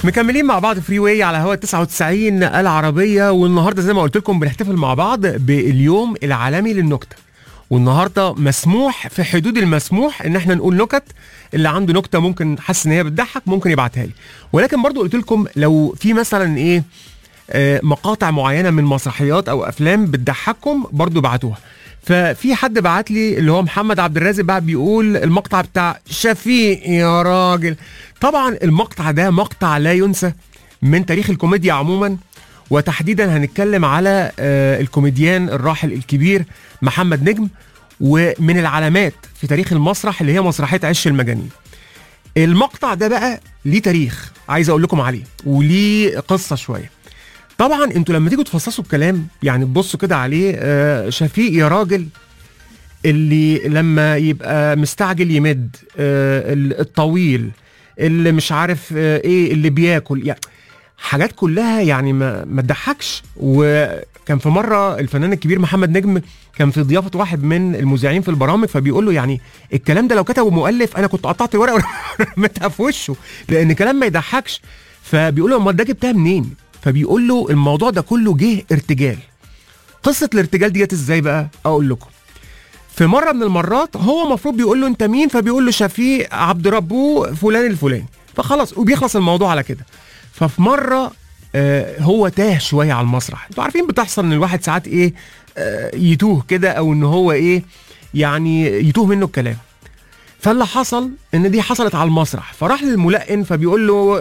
مكملين مع بعض فري واي على هوا 99 العربية والنهاردة زي ما قلت لكم بنحتفل مع بعض باليوم العالمي للنكتة والنهاردة مسموح في حدود المسموح ان احنا نقول نكت اللي عنده نكتة ممكن حاسس ان هي بتضحك ممكن يبعتها لي ولكن برضو قلت لكم لو في مثلا ايه آه، مقاطع معينة من مسرحيات او افلام بتضحككم برضو بعتوها ففي حد بعت لي اللي هو محمد عبد الرازق بقى بيقول المقطع بتاع شفيق يا راجل طبعا المقطع ده مقطع لا ينسى من تاريخ الكوميديا عموما وتحديدا هنتكلم على آه، الكوميديان الراحل الكبير محمد نجم ومن العلامات في تاريخ المسرح اللي هي مسرحيه عش المجانين المقطع ده بقى ليه تاريخ عايز اقول لكم عليه وليه قصه شويه طبعا انتوا لما تيجوا تفصصوا الكلام يعني تبصوا كده عليه آه، شفيق يا راجل اللي لما يبقى مستعجل يمد آه، ال- الطويل اللي مش عارف آه، ايه اللي بياكل يعني حاجات كلها يعني ما ما تضحكش وكان في مره الفنان الكبير محمد نجم كان في ضيافه واحد من المذيعين في البرامج فبيقول له يعني الكلام ده لو كتبه مؤلف انا كنت قطعت الورقه ورميتها في وشه لان كلام ما يضحكش فبيقول له امال ده جبتها منين فبيقول له الموضوع ده كله جه ارتجال قصه الارتجال ديت ازاي بقى اقول لكم في مره من المرات هو المفروض بيقول له انت مين فبيقول له شفيق عبد ربه فلان الفلاني فخلاص وبيخلص الموضوع على كده ففي مره آه هو تاه شويه على المسرح انتوا عارفين بتحصل ان الواحد ساعات ايه آه يتوه كده او ان هو ايه يعني يتوه منه الكلام فاللي حصل ان دي حصلت على المسرح فراح للملقن فبيقول له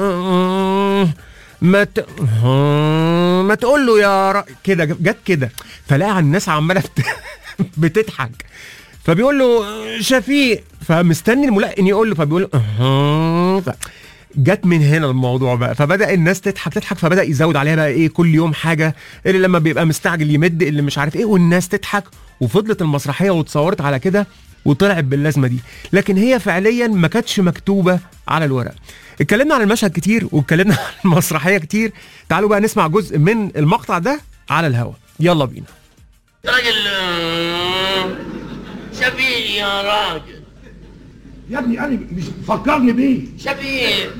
آه، ما ت... آه، ما تقول له يا ر... كده جت كده فلقى الناس عماله بت... بتضحك فبيقول له آه، شفيق فمستني الملقن يقول له فبيقول له اها ف... جت من هنا الموضوع بقى فبدا الناس تضحك تضحك فبدا يزود عليها بقى ايه كل يوم حاجه اللي لما بيبقى مستعجل يمد اللي مش عارف ايه والناس تضحك وفضلت المسرحيه واتصورت على كده وطلعت باللازمه دي لكن هي فعليا ما كانتش مكتوبه على الورق اتكلمنا عن المشهد كتير واتكلمنا عن المسرحيه كتير تعالوا بقى نسمع جزء من المقطع ده على الهوا يلا بينا راجل آه، شفيق يا راجل يا ابني انا مش فكرني بيه شفيق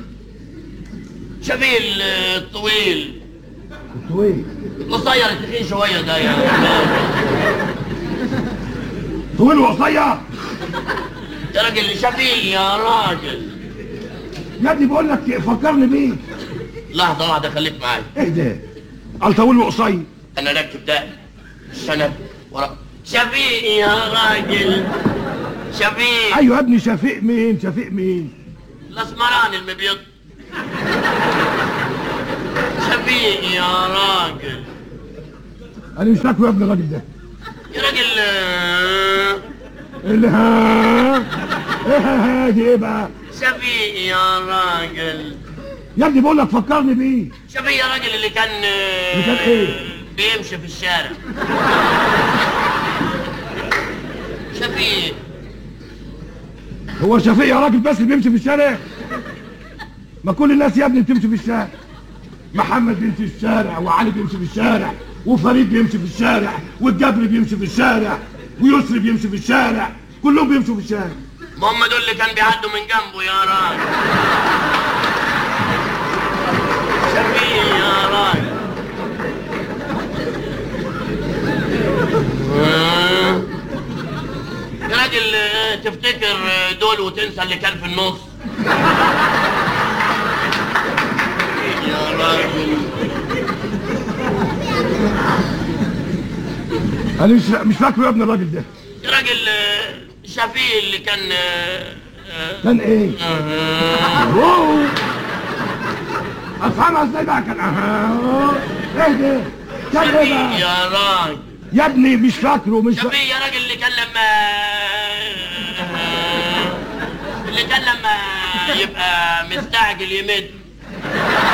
شفيق الطويل كنت ايه قصير التخين شويه ده يعني طويل وقصير يا راجل شفيق يا راجل يا ابني بقول لك فكرني بيه لحظه واحده خليك معايا ايه ده قال طويل وقصير انا راكب ده الشنب ورا شفيق يا راجل شفيق ايوه يا ابني شفيق مين شفيق مين الاسمراني المبيض شفيق يا راجل انا مش فاكره يا ابني الراجل ده يا راجل آه، اللي ها ايه ها ها دي ايه بقى شفيق يا راجل يا ابني بقول لك فكرني بيه شفيق يا راجل اللي كان آه، اللي كان إيه؟ بيمشي في الشارع شفيق هو شفيق يا راجل بس اللي بيمشي في الشارع ما كل الناس يا ابني بتمشي في الشارع محمد بيمشي في الشارع وعلي بيمشي في الشارع وفريد بيمشي في الشارع والجبر بيمشي في الشارع ويسري بيمشي في الشارع كلهم بيمشوا في الشارع ما هم دول اللي كان بيعدوا من جنبه يا راجل شفيق يا راجل آه. يا راجل آه، تفتكر آه، دول وتنسى اللي كان في النص يا راجل انا مش مش فاكره يا ابني الراجل ده يا راجل آه، شفيق اللي كان آه، آه، كان ايه آه. أوه. افهمها ازاي بقى كان اها ايه ده كان ايه شفيق بقى يا راجل يا ابني مش فاكره مش فاكره شفيق يا راجل اللي كان لما اللي كان لما يبقى مستعجل يمد